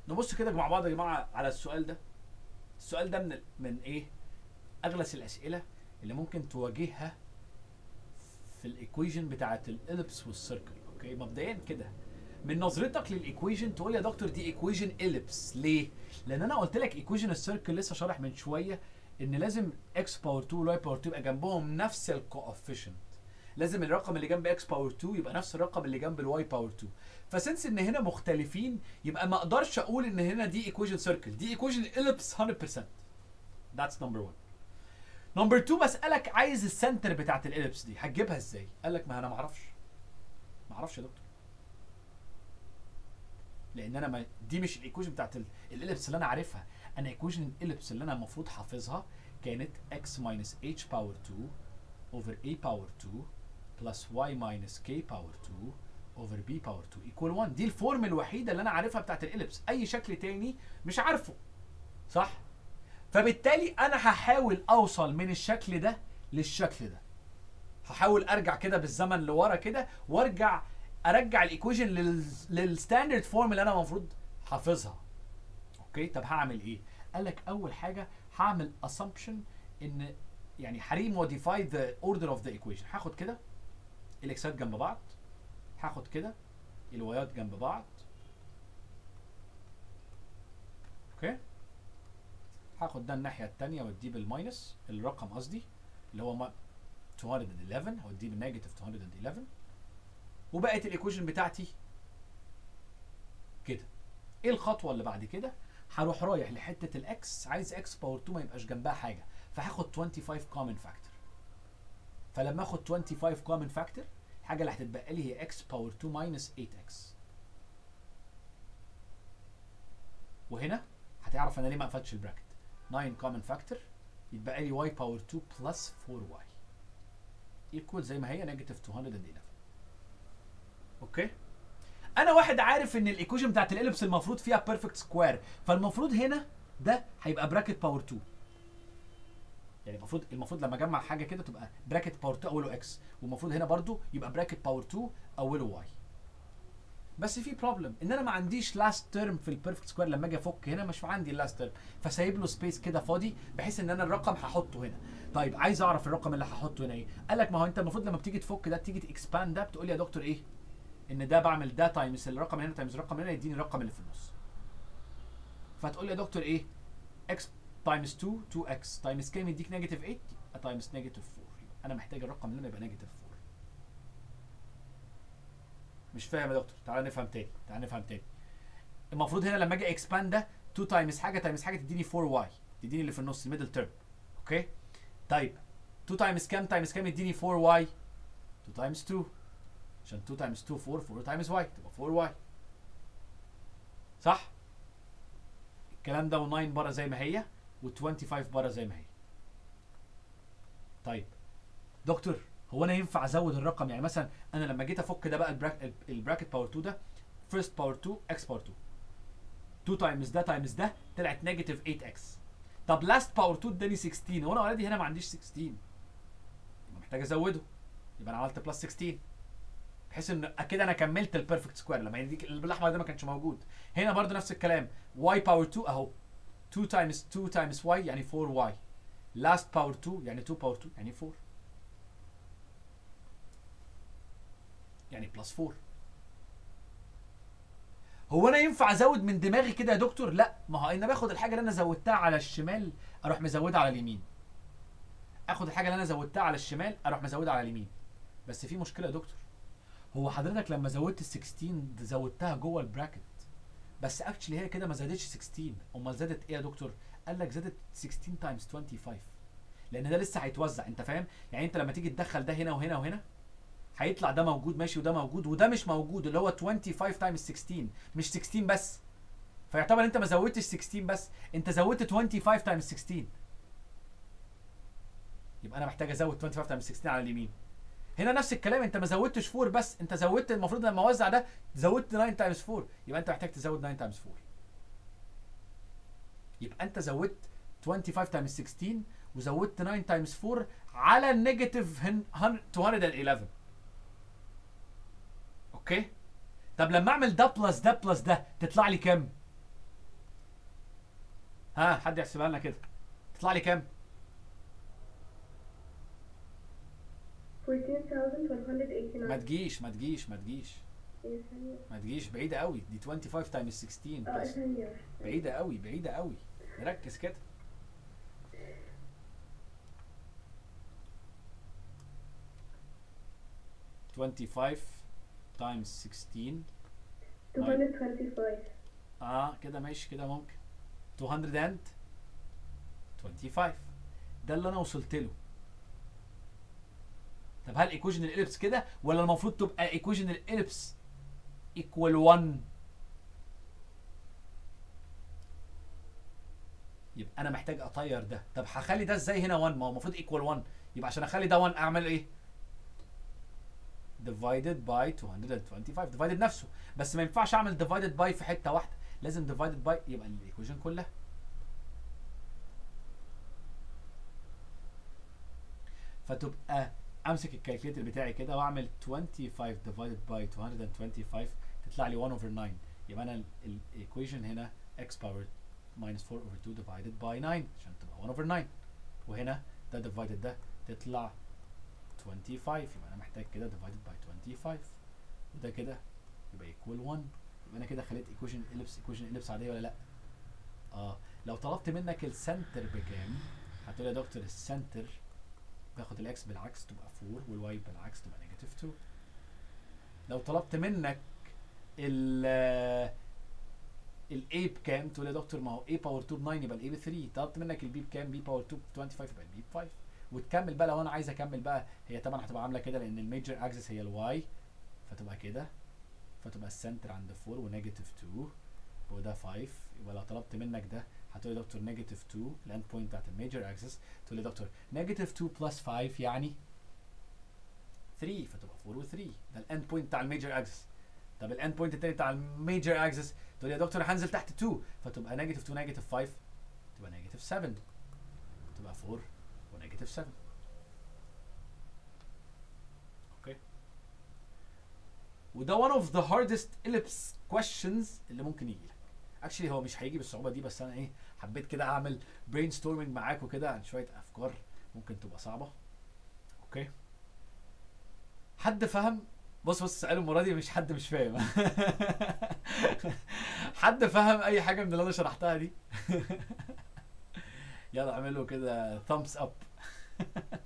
نبص كده مع بعض يا جماعه على السؤال ده السؤال ده من من ايه اغلس الاسئله اللي ممكن تواجهها في الايكويجن بتاعت الاليبس والسيركل اوكي مبدئيا كده من نظرتك للايكويجن تقول يا دكتور دي ايكويجن اليبس ليه لان انا قلت لك ايكويجن السيركل لسه شارح من شويه ان لازم اكس باور 2 واي باور 2 يبقى جنبهم نفس الكوفيشنت لازم الرقم اللي جنب اكس باور 2 يبقى نفس الرقم اللي جنب الواي باور 2 فسنس ان هنا مختلفين يبقى ما اقدرش اقول ان هنا دي ايكويجن سيركل دي ايكويجن اليبس 100% ذاتس نمبر 1 نمبر 2 بسالك عايز السنتر بتاعت الاليبس دي هتجيبها ازاي قال لك ما انا ما اعرفش ما اعرفش يا دكتور لان انا ما دي مش الايكويشن بتاعت ال- الاليبس اللي انا عارفها انا ايكويشن الاليبس اللي انا المفروض حافظها كانت x minus h power 2 over a power 2 plus y minus k power 2 over b power 2 equal 1 دي الفورم الوحيده اللي انا عارفها بتاعت الاليبس اي شكل تاني مش عارفه صح فبالتالي انا هحاول اوصل من الشكل ده للشكل ده هحاول ارجع كده بالزمن لورا كده وارجع ارجع الايكويشن للستاندرد فورم اللي انا المفروض حافظها اوكي طب هعمل ايه قال لك اول حاجه هعمل assumption ان يعني هري موديفاي ذا اوردر اوف ذا ايكويشن هاخد كده الاكسات جنب بعض هاخد كده الوايات جنب بعض اوكي هاخد ده الناحيه الثانيه واديه بالماينس الرقم قصدي اللي هو ما- 211 هوديه بالنيجاتيف 211 وبقت الايكويشن بتاعتي كده ايه الخطوه اللي بعد كده هروح رايح لحته الاكس عايز اكس باور 2 ما يبقاش جنبها حاجه فهاخد 25 كومن فاكتور فلما اخد 25 كومن فاكتور الحاجه اللي هتتبقى لي هي اكس باور 2 ماينس 8 اكس وهنا هتعرف انا ليه ما قفلتش البراكت 9 كومن فاكتور يتبقى لي واي باور 2 بلس 4 واي ايكوال زي ما هي نيجاتيف 211 اوكي انا واحد عارف ان الايكويشن بتاعت الاليبس المفروض فيها بيرفكت سكوير فالمفروض هنا ده هيبقى براكت باور 2 يعني المفروض المفروض لما اجمع حاجه كده تبقى براكت باور 2 اوله اكس والمفروض هنا برضو يبقى براكت باور 2 اوله واي بس في بروبلم ان انا ما عنديش لاست تيرم في البيرفكت سكوير لما اجي افك هنا مش عندي اللاست تيرم فسايب له سبيس كده فاضي بحيث ان انا الرقم هحطه هنا طيب عايز اعرف الرقم اللي هحطه هنا ايه قال لك ما هو انت المفروض لما بتيجي تفك ده تيجي تكسباند ده بتقول لي يا دكتور ايه ان ده بعمل ده تايمز الرقم هنا تايمز الرقم هنا يديني الرقم اللي في النص فتقول لي يا دكتور ايه x تايمز 2 2x تايمز كام يديك نيجاتيف 8 تايمز نيجاتيف 4 يبقى انا محتاج الرقم اللي هنا يبقى نيجاتيف 4 مش فاهم يا دكتور تعالى نفهم تاني تعالى نفهم تاني المفروض هنا لما اجي اكسباند ده 2 تايمز حاجه تايمز حاجه تديني 4y تديني اللي في النص الميدل تيرم اوكي طيب 2 تايمز كام تايمز كام يديني 4y 2 تايمز 2 عشان 2 تايمز 2 4 4 تايمز y تبقى 4y صح الكلام ده و9 بره زي ما هي و25 بره زي ما هي طيب دكتور هو انا ينفع ازود الرقم يعني مثلا انا لما جيت افك ده بقى البراك البراكت باور 2 ده فيرست باور 2 اكس باور 2 2 تايمز ده تايمز ده طلعت نيجاتيف 8 اكس طب لاست باور 2 اداني 16 وانا اوريدي هنا ما عنديش 16 يبقى محتاج ازوده يبقى انا عملت بلس 16 بحيث ان كده انا كملت البيرفكت سكوير لما يديك الاحمر ده ما كانش موجود هنا برضو نفس الكلام y باور 2 اهو 2 تايمز 2 تايمز y يعني 4y لاست باور 2 يعني 2 باور 2 يعني 4 يعني بلس 4 هو انا ينفع ازود من دماغي كده يا دكتور لا ما هو انا باخد الحاجه اللي انا زودتها على الشمال اروح مزودها على اليمين اخد الحاجه اللي انا زودتها على الشمال اروح مزودها على اليمين بس في مشكله يا دكتور هو حضرتك لما زودت ال 16 زودتها جوه البراكت بس اكشلي هي كده ما زادتش 16 امال زادت ايه يا دكتور قال لك زادت 16 تايمز 25 لان ده لسه هيتوزع انت فاهم يعني انت لما تيجي تدخل ده هنا وهنا وهنا هيطلع ده موجود ماشي وده موجود وده مش موجود اللي هو 25 تايمز 16 مش 16 بس فيعتبر انت ما زودتش 16 بس انت زودت 25 تايمز 16 يبقى انا محتاج ازود 25 تايمز 16 على اليمين هنا نفس الكلام انت ما زودتش 4 بس انت زودت المفروض لما اوزع ده زودت 9 تايمز 4 يبقى انت محتاج تزود 9 تايمز 4 يبقى انت زودت 25 تايمز 16 وزودت 9 تايمز 4 على النيجاتيف 211 اوكي طب لما اعمل ده بلس ده بلس ده تطلع لي كام ها حد يحسبها لنا كده تطلع لي كام 14,189 ما تجيش ما تجيش ما تجيش إيه ثانية ما تجيش بعيده قوي دي 25 تايمز 16 اه بلس ثانية بعيده قوي بعيده قوي ركز كده Twenty five times sixteen 225 اه كده ماشي كده ممكن 225 ده اللي انا وصلت له طب هل ايكويشن الاليبس كده ولا المفروض تبقى ايكويشن الاليبس ايكوال 1 يبقى انا محتاج اطير ده طب هخلي ده ازاي هنا 1 ما هو المفروض ايكوال 1 يبقى عشان اخلي ده 1 اعمل ايه divided by 225 divided نفسه بس ما ينفعش اعمل divided by في حته واحده لازم divided by يبقى الايكويشن كلها فتبقى امسك الكالكوليتر بتاعي كده واعمل 25 divided by 225 تطلع لي 1 over 9 يبقى انا الايكويشن هنا x power minus 4 over 2 divided by 9 عشان تبقى 1 over 9 وهنا ده divided ده تطلع 25 يبقى انا محتاج كده divided by 25 وده كده يبقى equal 1 يبقى انا كده خليت equation ellipse equation ellipse عاديه ولا لا؟ اه لو طلبت منك السنتر بكام؟ هتقول يا دكتور السنتر باخد الاكس بالعكس تبقى 4 والواي بالعكس تبقى نيجاتيف 2 لو طلبت منك ال الاي بكام تقول يا دكتور ما هو a باور 2 ب 9 يبقى الاي ب 3 طلبت منك البي بكام b باور 2 ب 25 يبقى البي ب 5 وتكمل بقى لو انا عايز اكمل بقى هي طبعا هتبقى عامله كده لان الميجر اكسس هي الواي فتبقى كده فتبقى السنتر عند 4 ونيجاتيف 2 وده 5 يبقى لو طلبت منك ده هتقول لي دكتور نيجاتيف 2 الاند بوينت بتاعت الميجر اكسس تقول لي دكتور نيجاتيف 2 بلس 5 يعني 3 فتبقى 4 و3 ده الاند بوينت بتاع الميجر اكسس طب الاند بوينت التاني بتاع الميجر اكسس تقول لي يا دكتور هنزل تحت 2 فتبقى نيجاتيف 2 نيجاتيف 5 تبقى نيجاتيف 7 تبقى 4 ونيجاتيف 7 اوكي وده one of the hardest ellipse questions اللي ممكن يجي لك اكشلي هو مش هيجي بالصعوبه دي بس انا ايه حبيت كده اعمل برين ستورمنج معاكم كده عن شويه افكار ممكن تبقى صعبه اوكي حد فهم بص بص السؤال المره دي مش حد مش فاهم حد فهم اي حاجه من اللي انا شرحتها دي يلا اعملوا كده thumbs up